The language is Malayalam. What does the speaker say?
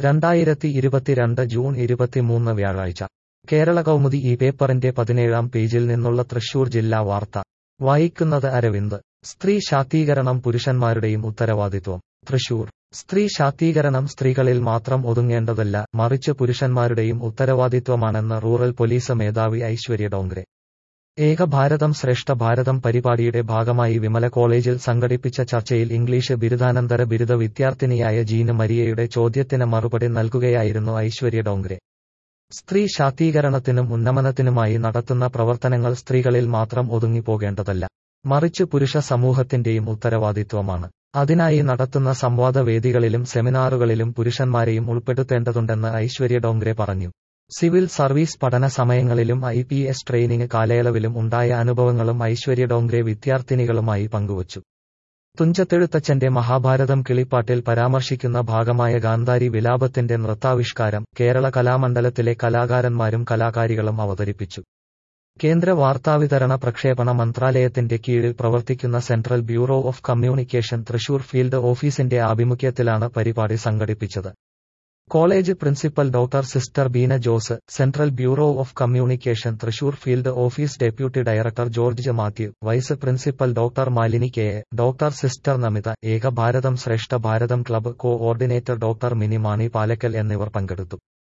രണ്ടായിരത്തി ഇരുപത്തിരണ്ട് ജൂൺ ഇരുപത്തിമൂന്ന് വ്യാഴാഴ്ച കേരള കൗമുദി ഈ പേപ്പറിന്റെ പതിനേഴാം പേജിൽ നിന്നുള്ള തൃശൂർ ജില്ലാ വാർത്ത വായിക്കുന്നത് അരവിന്ദ് സ്ത്രീ ശാക്തീകരണം പുരുഷന്മാരുടെയും ഉത്തരവാദിത്വം തൃശൂർ സ്ത്രീ ശാക്തീകരണം സ്ത്രീകളിൽ മാത്രം ഒതുങ്ങേണ്ടതല്ല മറിച്ച് പുരുഷന്മാരുടെയും ഉത്തരവാദിത്വമാണെന്ന് റൂറൽ പോലീസ് മേധാവി ഐശ്വര്യ ഡോങ്രെ ഏക ഭാരതം ശ്രേഷ്ഠ ഭാരതം പരിപാടിയുടെ ഭാഗമായി വിമല കോളേജിൽ സംഘടിപ്പിച്ച ചർച്ചയിൽ ഇംഗ്ലീഷ് ബിരുദാനന്തര ബിരുദ വിദ്യാർത്ഥിനിയായ ജീന് മരിയയുടെ ചോദ്യത്തിന് മറുപടി നൽകുകയായിരുന്നു ഐശ്വര്യ ഡോങ്രെ സ്ത്രീ ശാക്തീകരണത്തിനും ഉന്നമനത്തിനുമായി നടത്തുന്ന പ്രവർത്തനങ്ങൾ സ്ത്രീകളിൽ മാത്രം ഒതുങ്ങിപ്പോകേണ്ടതല്ല മറിച്ച് പുരുഷ സമൂഹത്തിന്റെയും ഉത്തരവാദിത്വമാണ് അതിനായി നടത്തുന്ന സംവാദ വേദികളിലും സെമിനാറുകളിലും പുരുഷന്മാരെയും ഉൾപ്പെടുത്തേണ്ടതുണ്ടെന്ന് ഐശ്വര്യ ഡോങ്രെ പറഞ്ഞു സിവിൽ സർവീസ് പഠന സമയങ്ങളിലും ഐ പി എസ് ട്രെയിനിങ് കാലയളവിലും ഉണ്ടായ അനുഭവങ്ങളും ഐശ്വര്യ ഡോങ്രെ വിദ്യാർത്ഥിനികളുമായി പങ്കുവച്ചു തുഞ്ചത്തെഴുത്തച്ഛന്റെ മഹാഭാരതം കിളിപ്പാട്ടിൽ പരാമർശിക്കുന്ന ഭാഗമായ ഗാന്ധാരി വിലാപത്തിന്റെ നൃത്താവിഷ്കാരം കേരള കലാമണ്ഡലത്തിലെ കലാകാരന്മാരും കലാകാരികളും അവതരിപ്പിച്ചു കേന്ദ്ര വാർത്താവിതരണ പ്രക്ഷേപണ മന്ത്രാലയത്തിന്റെ കീഴിൽ പ്രവർത്തിക്കുന്ന central bureau of communication Thrissur field ഓഫീസിന്റെ ആഭിമുഖ്യത്തിലാണ് പരിപാടി സംഘടിപ്പിച്ചത് college principal doctor sister Beena Jose central bureau of communication Thrissur field office deputy director George Mathew vice principal doctor Malini K A doctor sister Namitha Eka Bharatam Shreshtha Bharatam club coordinator doctor Mini Mani Palackal എന്നിവർ പങ്കെടുത്തു